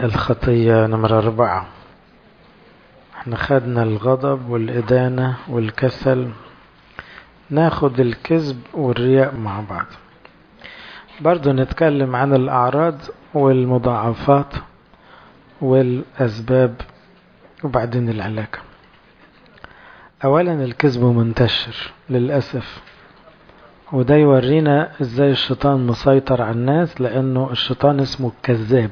الخطية نمرة أربعة احنا خدنا الغضب والإدانة والكسل ناخد الكذب والرياء مع بعض برضو نتكلم عن الأعراض والمضاعفات والأسباب وبعدين العلاج أولا الكذب منتشر للأسف وده يورينا ازاي الشيطان مسيطر على الناس لأنه الشيطان اسمه الكذاب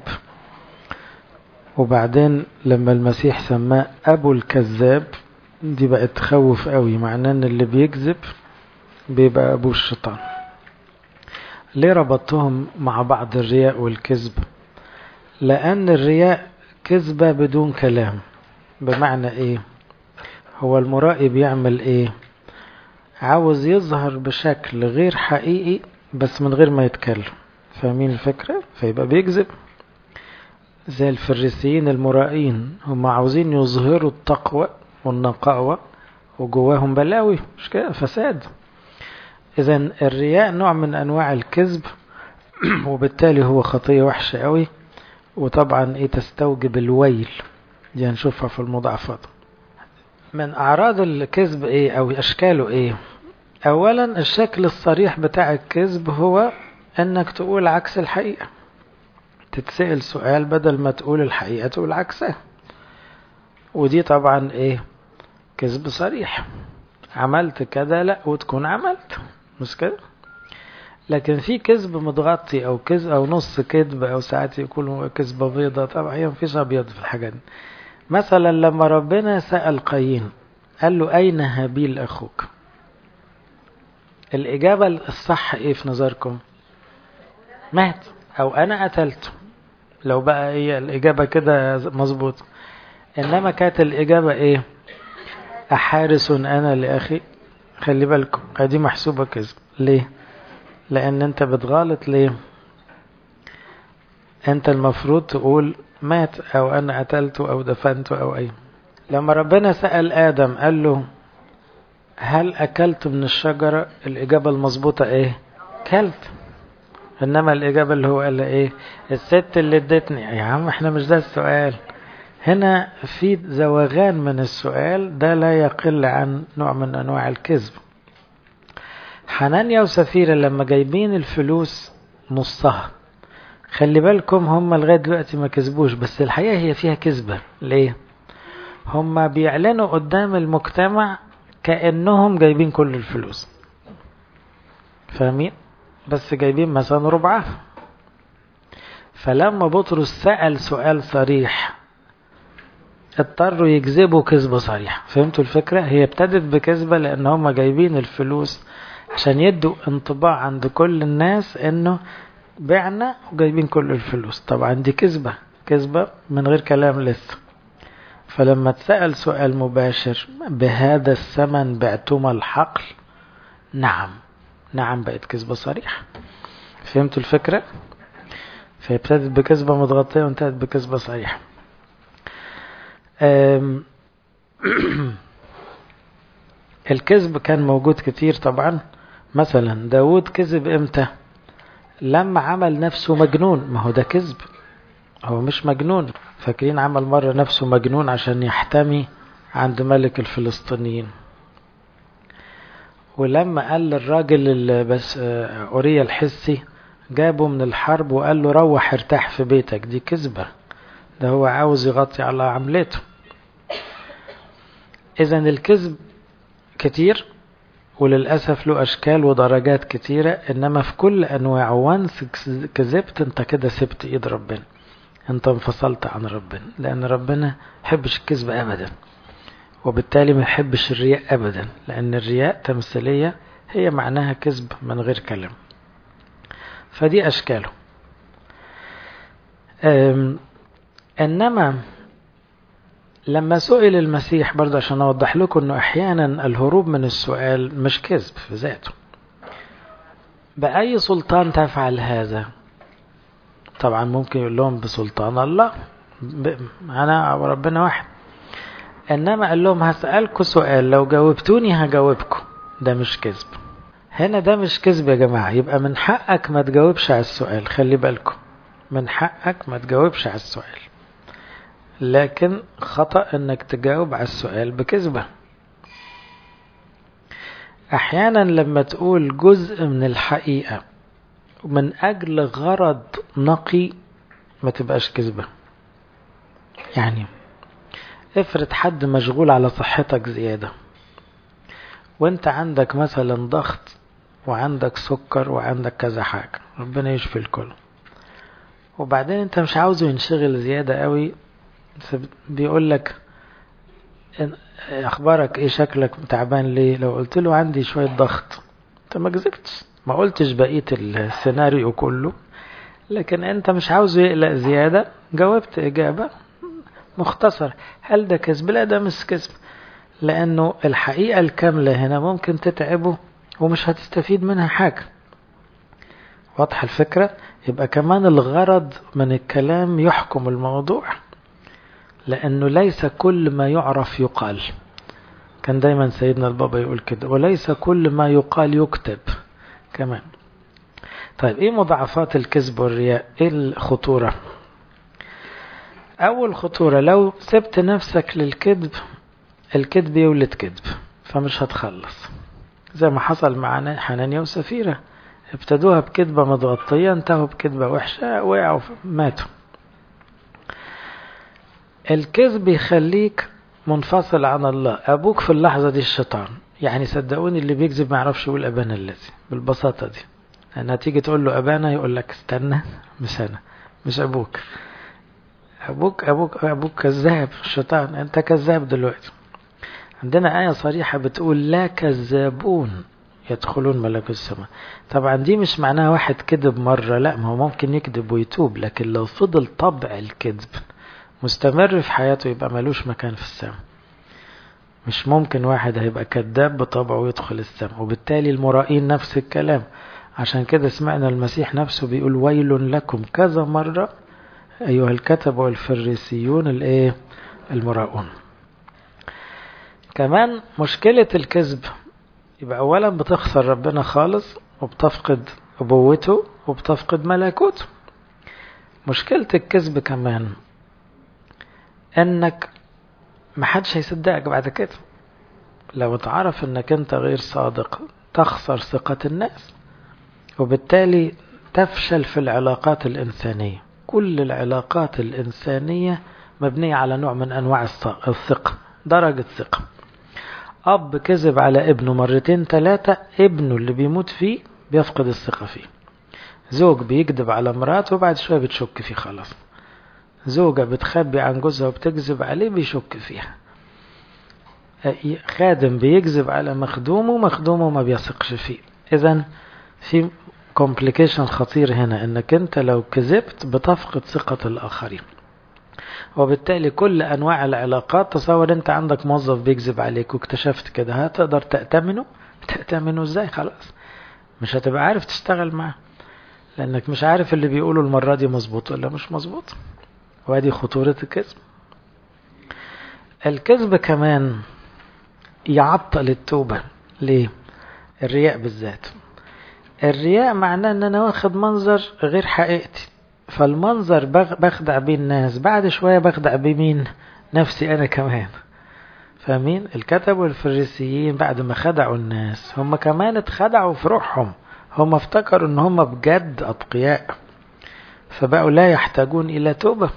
وبعدين لما المسيح سماه أبو الكذاب دي بقت تخوف قوي معناه ان اللي بيكذب بيبقى أبو الشيطان ليه ربطتهم مع بعض الرياء والكذب لأن الرياء كذبة بدون كلام بمعنى ايه هو المرائي بيعمل ايه عاوز يظهر بشكل غير حقيقي بس من غير ما يتكلم فاهمين الفكرة فيبقى بيكذب زي الفريسيين المرائين هم عاوزين يظهروا التقوى والنقاوة وجواهم بلاوي مش كده فساد اذا الرياء نوع من انواع الكذب وبالتالي هو خطية وحشة قوي وطبعا ايه تستوجب الويل دي هنشوفها في المضاعفات من اعراض الكذب ايه او اشكاله ايه اولا الشكل الصريح بتاع الكذب هو انك تقول عكس الحقيقة تتسأل سؤال بدل ما تقول الحقيقة تقول عكسها ودي طبعا ايه كذب صريح عملت كذا لا وتكون عملت مش كده لكن في كذب متغطي او كذب او نص كذب او ساعات يكون كذبه بيضة طبعا هي مفيش ابيض في الحاجات دي مثلا لما ربنا سأل قايين قال له أين هابيل أخوك الإجابة الصح إيه في نظركم مات أو أنا قتلته لو بقى هي الإجابة كده مظبوط إنما كانت الإجابة إيه أحارس أنا لأخي خلي بالكم دي محسوبة كذب ليه لأن أنت بتغالط ليه أنت المفروض تقول مات او انا قتلته او دفنته او اي لما ربنا سأل ادم قال له هل اكلت من الشجرة الاجابة المظبوطة ايه كلت انما الاجابة اللي هو قال ايه الست اللي ادتني يا عم احنا مش ده السؤال هنا في زوغان من السؤال ده لا يقل عن نوع من انواع الكذب حنانيا وسفيرة لما جايبين الفلوس نصها خلي بالكم هم لغاية دلوقتي ما كذبوش بس الحقيقة هي فيها كذبة ليه هم بيعلنوا قدام المجتمع كأنهم جايبين كل الفلوس فاهمين بس جايبين مثلا ربعها فلما بطرس سأل سؤال صريح اضطروا يكذبوا كذبة صريحة فهمتوا الفكرة هي ابتدت بكذبة لان هم جايبين الفلوس عشان يدوا انطباع عند كل الناس انه بعنا وجايبين كل الفلوس طبعا دي كذبة كذبة من غير كلام لسه فلما تسأل سؤال مباشر بهذا الثمن بعتما الحقل نعم نعم بقت كذبة صريحة فهمتوا الفكرة فابتدت بكذبة متغطية وانتهت بكذبة صريحة الكذب كان موجود كتير طبعا مثلا داود كذب امتى لما عمل نفسه مجنون ما هو ده كذب هو مش مجنون فاكرين عمل مرة نفسه مجنون عشان يحتمي عند ملك الفلسطينيين ولما قال للراجل بس أوريا الحسي جابه من الحرب وقال له روح ارتاح في بيتك دي كذبة ده هو عاوز يغطي على عملته إذا الكذب كتير وللأسف له أشكال ودرجات كتيرة إنما في كل أنواعه وانس كذبت أنت كده سبت إيد ربنا أنت انفصلت عن ربنا لأن ربنا يحبش الكذب أبدا وبالتالي ما يحبش الرياء أبدا لأن الرياء تمثيلية هي معناها كذب من غير كلام فدي أشكاله إنما لما سئل المسيح برضه عشان أوضح لكم أنه أحيانا الهروب من السؤال مش كذب في ذاته بأي سلطان تفعل هذا طبعا ممكن يقول لهم بسلطان الله أنا وربنا واحد إنما قال لهم هسألكم سؤال لو جاوبتوني هجاوبكم ده مش كذب هنا ده مش كذب يا جماعة يبقى من حقك ما تجاوبش على السؤال خلي بالكم من حقك ما تجاوبش على السؤال لكن خطأ انك تجاوب على السؤال بكذبة احيانا لما تقول جزء من الحقيقة من اجل غرض نقي ما تبقاش كذبة يعني افرض حد مشغول على صحتك زيادة وانت عندك مثلا ضغط وعندك سكر وعندك كذا حاجة ربنا يشفي الكل وبعدين انت مش عاوزه ينشغل زيادة قوي بيقول لك اخبارك ايه شكلك تعبان ليه لو قلت له عندي شوية ضغط انت ما كذبتش ما قلتش بقية السيناريو كله لكن انت مش عاوزه يقلق زيادة جاوبت اجابة مختصر هل ده كذب لا ده مش كذب لانه الحقيقة الكاملة هنا ممكن تتعبه ومش هتستفيد منها حاجة واضحة الفكرة يبقى كمان الغرض من الكلام يحكم الموضوع لأنه ليس كل ما يعرف يقال كان دايما سيدنا البابا يقول كده وليس كل ما يقال يكتب كمان طيب ايه مضاعفات الكذب والرياء ايه الخطورة اول خطورة لو سبت نفسك للكذب الكذب يولد كذب فمش هتخلص زي ما حصل مع حنانيا وسفيرة ابتدوها بكذبة متغطية انتهوا بكذبة وحشة وقعوا ماتوا الكذب يخليك منفصل عن الله أبوك في اللحظة دي الشيطان يعني صدقوني اللي بيكذب ما يعرفش يقول أبانا الذي بالبساطة دي أنا تيجي تقول له أبانا يقول لك استنى مش أنا مش أبوك أبوك أبوك أبوك كذاب الشيطان أنت كذاب دلوقتي عندنا آية صريحة بتقول لا كذابون يدخلون ملك السماء طبعا دي مش معناها واحد كذب مرة لا ما هو ممكن يكذب ويتوب لكن لو فضل طبع الكذب مستمر في حياته يبقى ملوش مكان في السماء مش ممكن واحد هيبقى كذاب بطبعه ويدخل السماء وبالتالي المرائين نفس الكلام عشان كده سمعنا المسيح نفسه بيقول ويل لكم كذا مرة أيها الكتب والفريسيون الايه المراؤون كمان مشكلة الكذب يبقى أولا بتخسر ربنا خالص وبتفقد أبوته وبتفقد ملكوته مشكلة الكذب كمان انك محدش هيصدقك بعد كده لو اتعرف انك انت غير صادق تخسر ثقة الناس وبالتالي تفشل في العلاقات الإنسانية كل العلاقات الإنسانية مبنية على نوع من أنواع الثقة درجة ثقة أب كذب على ابنه مرتين ثلاثة ابنه اللي بيموت فيه بيفقد الثقة فيه زوج بيكذب على مراته وبعد شوية بتشك فيه خلاص زوجة بتخبي عن جوزها وبتكذب عليه بيشك فيها خادم بيكذب على مخدومه مخدومه ما بيثقش فيه اذا في كومبليكيشن خطير هنا انك انت لو كذبت بتفقد ثقة الاخرين وبالتالي كل انواع العلاقات تصور انت عندك موظف بيكذب عليك واكتشفت كده هتقدر تأتمنه تأتمنه ازاي خلاص مش هتبقى عارف تشتغل معاه لانك مش عارف اللي بيقوله المرة دي مظبوط ولا مش مظبوط وادي خطورة الكذب الكذب كمان يعطل التوبة ليه الرياء بالذات الرياء معناه ان انا واخد منظر غير حقيقتي فالمنظر بخدع بيه الناس بعد شوية بخدع بيه مين نفسي انا كمان فاهمين الكتب والفريسيين بعد ما خدعوا الناس هم كمان اتخدعوا في روحهم هم افتكروا ان هم بجد اتقياء فبقوا لا يحتاجون الى توبة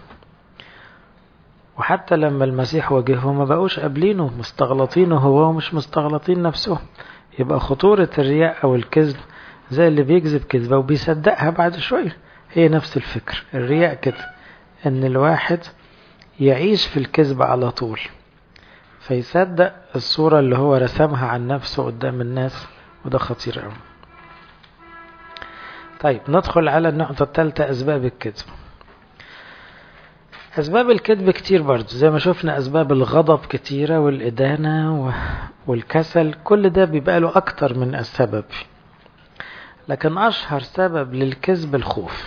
وحتى لما المسيح واجههم ما بقوش قابلينه مستغلطينه هو ومش مستغلطين نفسهم يبقى خطورة الرياء أو الكذب زي اللي بيكذب كذبة وبيصدقها بعد شوية هي نفس الفكر الرياء كده ان الواحد يعيش في الكذب على طول فيصدق الصورة اللي هو رسمها عن نفسه قدام الناس وده خطير قوي طيب ندخل على النقطة الثالثة أسباب الكذب أسباب الكذب كتير برضو زي ما شفنا أسباب الغضب كتيرة والإدانة والكسل كل ده بيبقى له أكتر من السبب لكن أشهر سبب للكذب الخوف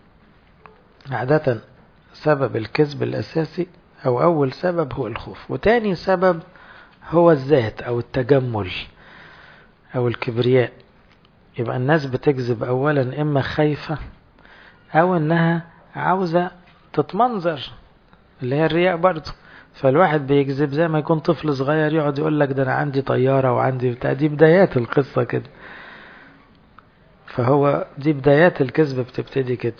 عادة سبب الكذب الأساسي أو أول سبب هو الخوف وتاني سبب هو الذات أو التجمل أو الكبرياء يبقى الناس بتكذب أولا إما خايفة أو إنها عاوزة تتمنظر اللي هي الرياء برضه فالواحد بيكذب زي ما يكون طفل صغير يقعد يقول لك ده انا عندي طيارة وعندي بتاع دي بدايات القصة كده فهو دي بدايات الكذب بتبتدي كده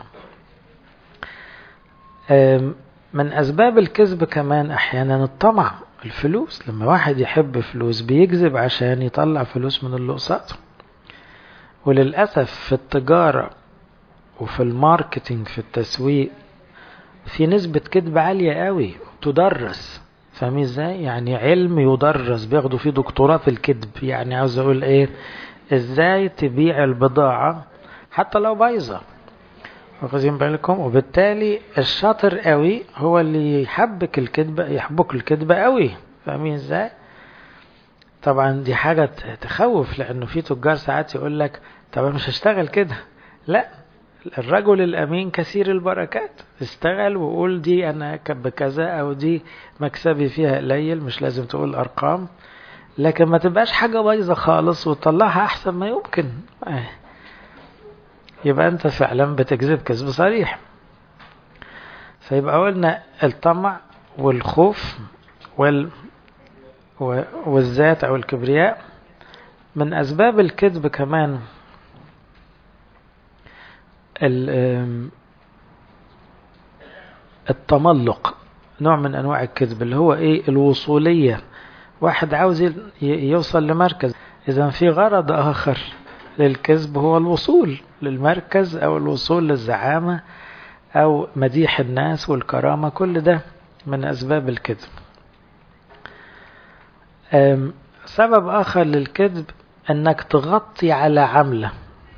من أسباب الكذب كمان أحيانا الطمع الفلوس لما واحد يحب فلوس بيكذب عشان يطلع فلوس من اللي قصاده وللأسف في التجارة وفي الماركتينج في التسويق في نسبة كذب عالية قوي تدرس فاهمين ازاي يعني علم يدرس بياخدوا فيه دكتوراه في الكذب يعني عاوز اقول ايه ازاي تبيع البضاعة حتى لو بايظة واخدين بالكم وبالتالي الشاطر قوي هو اللي يحبك الكذبة يحبك الكذبة قوي فاهمين ازاي طبعا دي حاجة تخوف لانه في تجار ساعات يقول لك طب انا مش هشتغل كده لا الرجل الامين كثير البركات اشتغل وقول دي انا بكذا او دي مكسبي فيها قليل مش لازم تقول ارقام لكن ما تبقاش حاجة بايظة خالص وتطلعها احسن ما يمكن يبقى انت فعلا بتكذب كذب صريح فيبقى قلنا الطمع والخوف وال والذات او الكبرياء من اسباب الكذب كمان التملق نوع من انواع الكذب اللي هو ايه الوصولية واحد عاوز يوصل لمركز اذا في غرض اخر للكذب هو الوصول للمركز او الوصول للزعامة او مديح الناس والكرامة كل ده من اسباب الكذب سبب اخر للكذب انك تغطي على عمله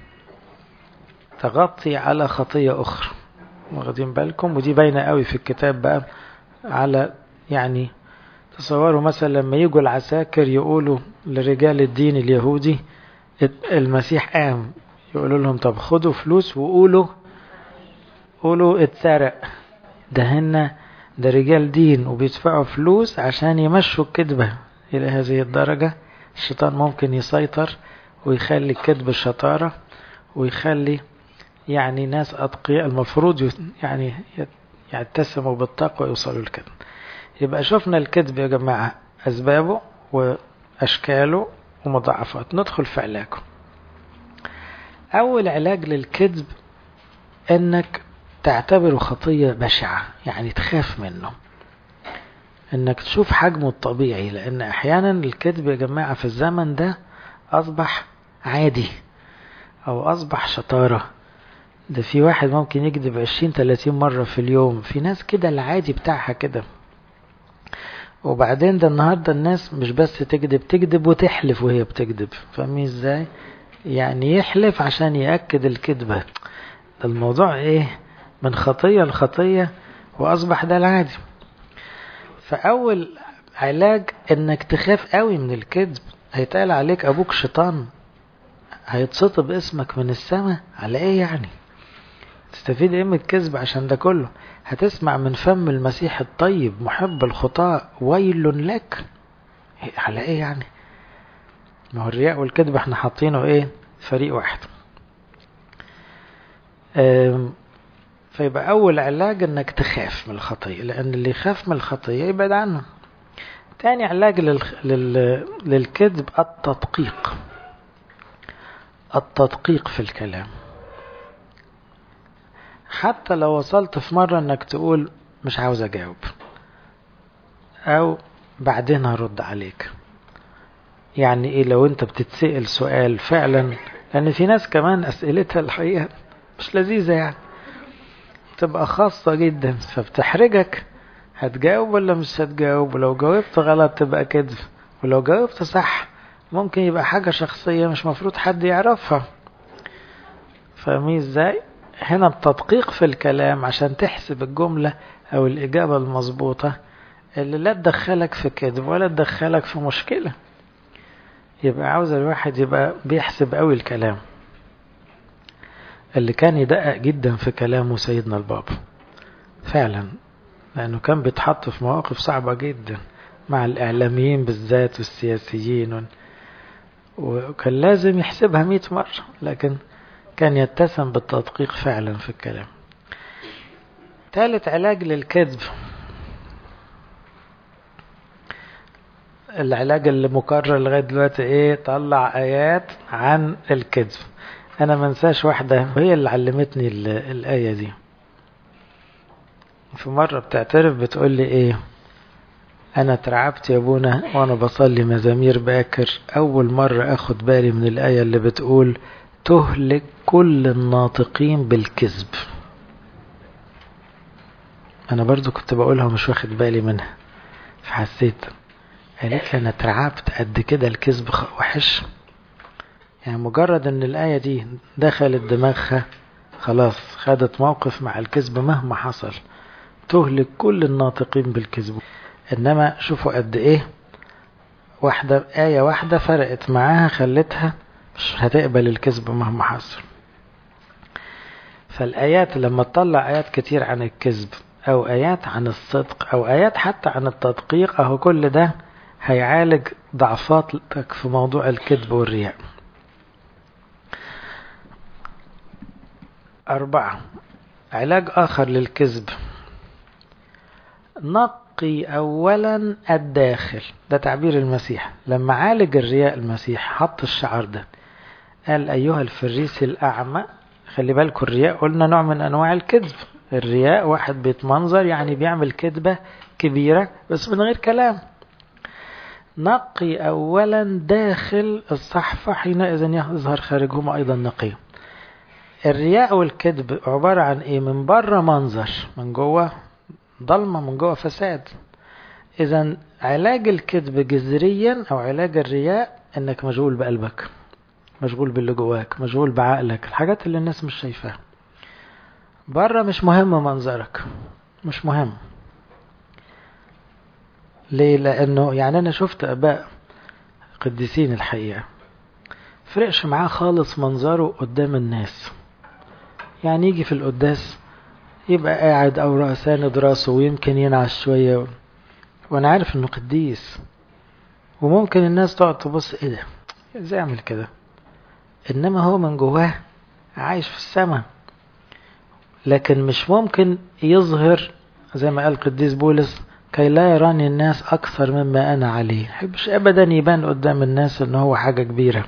تغطي على خطية أخرى واخدين بالكم ودي باينة قوي في الكتاب بقى على يعني تصوروا مثلا لما يجوا العساكر يقولوا لرجال الدين اليهودي المسيح قام يقولوا لهم طب خدوا فلوس وقولوا قولوا اتسرق ده هنا ده رجال دين وبيدفعوا فلوس عشان يمشوا الكذبة إلى هذه الدرجة الشيطان ممكن يسيطر ويخلي الكذب شطارة ويخلي يعني ناس أتقياء المفروض يعني يتسموا بالتقوى ويوصلوا لكده يبقى شفنا الكذب يا جماعة أسبابه وأشكاله ومضاعفات ندخل في علاجه أول علاج للكذب أنك تعتبره خطية بشعة يعني تخاف منه أنك تشوف حجمه الطبيعي لأن أحيانا الكذب يا جماعة في الزمن ده أصبح عادي أو أصبح شطارة ده في واحد ممكن يكذب عشرين تلاتين مرة في اليوم في ناس كده العادي بتاعها كده وبعدين ده النهاردة الناس مش بس تكذب تكذب وتحلف وهي بتكذب فاهمين ازاي يعني يحلف عشان يأكد الكذبة ده الموضوع ايه من خطية لخطية واصبح ده العادي فاول علاج انك تخاف قوي من الكذب هيتقال عليك ابوك شيطان هيتسطب اسمك من السماء على ايه يعني تستفيد ايه من الكذب عشان ده كله هتسمع من فم المسيح الطيب محب الخطاة ويل لك على ايه يعني ما هو الرياء والكذب احنا حاطينه ايه فريق واحد فيبقى اول علاج انك تخاف من الخطية لان اللي يخاف من الخطية يبعد عنه تاني علاج لل... لل... للكذب التدقيق التدقيق في الكلام حتى لو وصلت في مرة انك تقول مش عاوز اجاوب او بعدين هرد عليك يعني ايه لو انت بتتسأل سؤال فعلا لان في ناس كمان اسئلتها الحقيقة مش لذيذة يعني تبقى خاصة جدا فبتحرجك هتجاوب ولا مش هتجاوب ولو جاوبت غلط تبقى كذب ولو جاوبت صح ممكن يبقى حاجة شخصية مش مفروض حد يعرفها فاهمين ازاي هنا التدقيق في الكلام عشان تحسب الجملة او الاجابة المظبوطة اللي لا تدخلك في كذب ولا تدخلك في مشكلة يبقى عاوز الواحد يبقى بيحسب قوي الكلام اللي كان يدقق جدا في كلامه سيدنا البابا فعلا لأنه كان بيتحط في مواقف صعبة جدا مع الإعلاميين بالذات والسياسيين وكان لازم يحسبها مئة مرة لكن كان يتسم بالتدقيق فعلا في الكلام ثالث علاج للكذب العلاج اللي مكرر لغاية دلوقتي ايه طلع ايات عن الكذب انا منساش واحدة وهي اللي علمتني الآية دي في مرة بتعترف بتقول لي ايه انا اترعبت يا ابونا وانا بصلي مزامير باكر اول مرة اخد بالي من الآية اللي بتقول تهلك كل الناطقين بالكذب انا برضو كنت بقولها ومش واخد بالي منها فحسيت قالت لي انا اترعبت قد كده الكذب وحش يعني مجرد ان الآية دي دخلت دماغها خلاص خدت موقف مع الكذب مهما حصل تهلك كل الناطقين بالكذب انما شوفوا قد ايه واحدة آية واحدة فرقت معاها خلتها مش هتقبل الكذب مهما حصل فالآيات لما تطلع آيات كتير عن الكذب أو آيات عن الصدق أو آيات حتى عن التدقيق أهو كل ده هيعالج ضعفاتك في موضوع الكذب والرياء أربعة علاج آخر للكذب نقي أولا الداخل ده تعبير المسيح لما عالج الرياء المسيح حط الشعار ده قال أيها الفريسي الأعمى خلي بالكم الرياء قلنا نوع من أنواع الكذب الرياء واحد بيتمنظر يعني بيعمل كذبة كبيرة بس من غير كلام نقي أولا داخل الصحفة حينئذ يظهر خارجهما أيضا نقي الرياء والكذب عبارة عن إيه من بره منظر من جوه ضلمة من جوه فساد إذا علاج الكذب جذريا أو علاج الرياء إنك مشغول بقلبك مشغول باللي جواك مشغول بعقلك الحاجات اللي الناس مش شايفاها بره مش مهم منظرك مش مهم ليه لانه يعني انا شفت اباء قديسين الحقيقه فرقش معاه خالص منظره قدام الناس يعني يجي في القداس يبقى قاعد او ساند راسه ويمكن ينعس شويه وانا عارف انه قديس وممكن الناس تقعد تبص ايه ده ازاي اعمل كده انما هو من جواه عايش في السماء لكن مش ممكن يظهر زي ما قال قديس بولس كي لا يراني الناس أكثر مما أنا عليه يحبش أبدا يبان قدام الناس إن هو حاجة كبيرة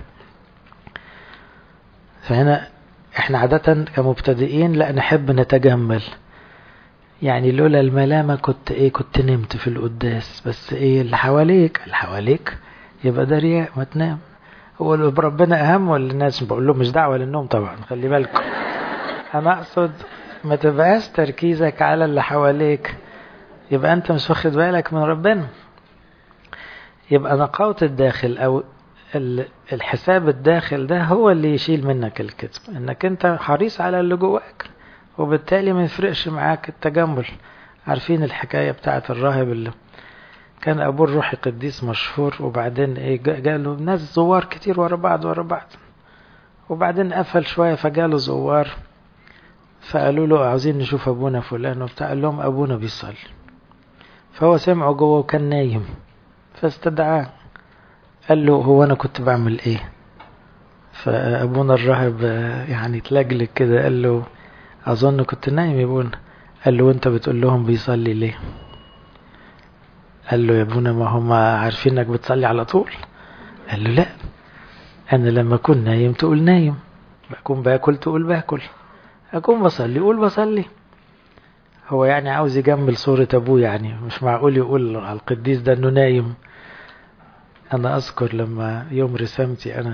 فهنا احنا عادة كمبتدئين لا نحب نتجمل يعني لولا الملامة كنت ايه كنت نمت في القداس بس ايه اللي حواليك اللي حواليك يبقى ده رياء ما تنام هو ربنا اهم ولا الناس بقول لهم مش دعوة للنوم طبعا خلي بالكم انا اقصد ما تبقاش تركيزك على اللي حواليك يبقى انت مش واخد بالك من ربنا يبقى نقاوة الداخل او الحساب الداخل ده هو اللي يشيل منك الكذب انك انت حريص على اللي جواك وبالتالي ما يفرقش معاك التجمل عارفين الحكاية بتاعت الراهب اللي كان ابوه الروحي قديس مشهور وبعدين ايه جاله ناس زوار كتير ورا بعض ورا بعض وبعدين قفل شوية فجاله زوار فقالوا له عاوزين نشوف ابونا فلان وبتاع قال لهم ابونا بيصلي فهو سمعه جوه وكان نايم فاستدعاه قال له هو انا كنت بعمل ايه فابونا الراهب يعني اتلجلج كده قال له اظن كنت نايم يا ابونا قال له وانت بتقول لهم بيصلي ليه قال له يا ابونا ما هم عارفين انك بتصلي على طول قال له لا انا لما اكون نايم تقول نايم بكون باكل تقول باكل اكون بصلي قول بصلي هو يعني عاوز يجمل صورة ابوه يعني مش معقول يقول على القديس ده انه نايم انا اذكر لما يوم رسامتي انا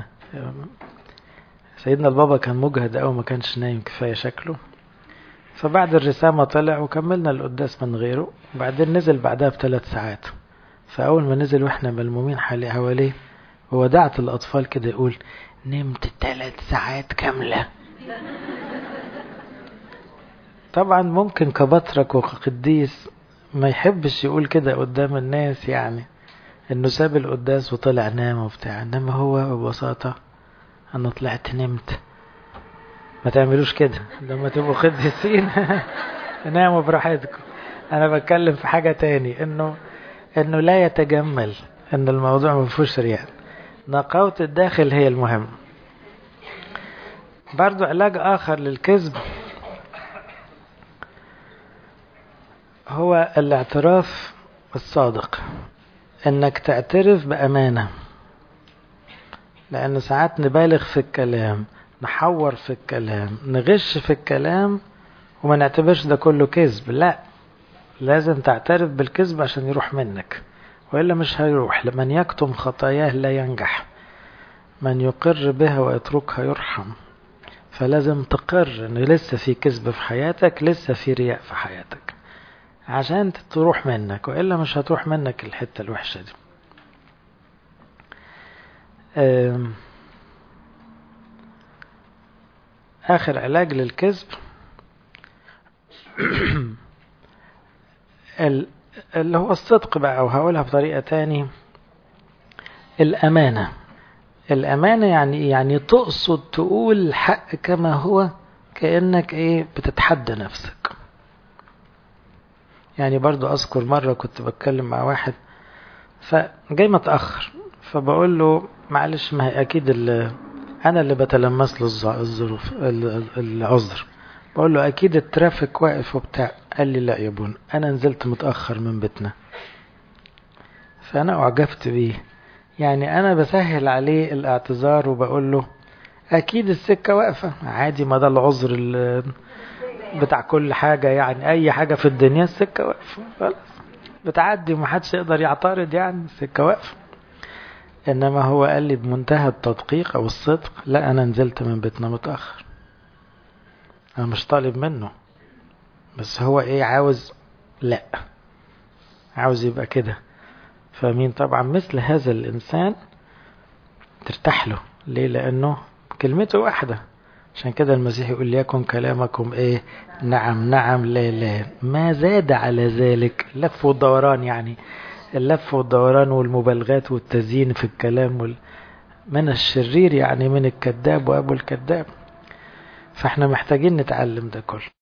سيدنا البابا كان مجهد او ما كانش نايم كفاية شكله فبعد الرسامة طلع وكملنا القداس من غيره وبعدين نزل بعدها بثلاث ساعات فأول ما نزل واحنا ملمومين حواليه وودعت الأطفال كده يقول نمت ثلاث ساعات كاملة طبعا ممكن كبطرك وكقديس ما يحبش يقول كده قدام الناس يعني انه ساب القداس وطلع نام وبتاع انما هو ببساطة انا طلعت نمت ما تعملوش كده لما تبقوا قديسين ناموا براحتكم انا بتكلم في حاجة تاني انه انه لا يتجمل ان الموضوع ما فيهوش رياء نقاوة الداخل هي المهم برضو علاج اخر للكذب هو الاعتراف الصادق انك تعترف بأمانة لأن ساعات نبالغ في الكلام نحور في الكلام نغش في الكلام وما نعتبرش ده كله كذب لا لازم تعترف بالكذب عشان يروح منك وإلا مش هيروح لمن يكتم خطاياه لا ينجح من يقر بها ويتركها يرحم فلازم تقر ان لسه في كذب في حياتك لسه في رياء في حياتك عشان تروح منك وإلا مش هتروح منك الحتة الوحشة دي آخر علاج للكذب اللي هو الصدق بقى وهقولها بطريقة تاني الأمانة الأمانة يعني يعني تقصد تقول الحق كما هو كأنك إيه بتتحدى نفسك يعني برضو أذكر مرة كنت بتكلم مع واحد فجاي متأخر فبقول له معلش ما هي أكيد اللي أنا اللي بتلمس له الظروف العذر بقول له أكيد الترافيك واقف وبتاع قال لي لا يا بون أنا نزلت متأخر من بيتنا فأنا أعجبت بيه يعني أنا بسهل عليه الاعتذار وبقول له أكيد السكة واقفة عادي ما ده العذر بتاع كل حاجة يعني أي حاجة في الدنيا السكة واقفة خلاص بتعدي ومحدش يقدر يعترض يعني السكة واقفة إنما هو قال لي بمنتهى التدقيق أو الصدق لا أنا نزلت من بيتنا متأخر أنا مش طالب منه بس هو إيه عاوز لا عاوز يبقى كده فمين طبعا مثل هذا الإنسان ترتاح له ليه لأنه كلمته واحدة عشان كده المسيح يقول ليكن كلامكم ايه نعم نعم لا لا ما زاد على ذلك لف والدوران يعني اللف والدوران والمبالغات والتزيين في الكلام وال... من الشرير يعني من الكذاب وابو الكذاب فاحنا محتاجين نتعلم ده كله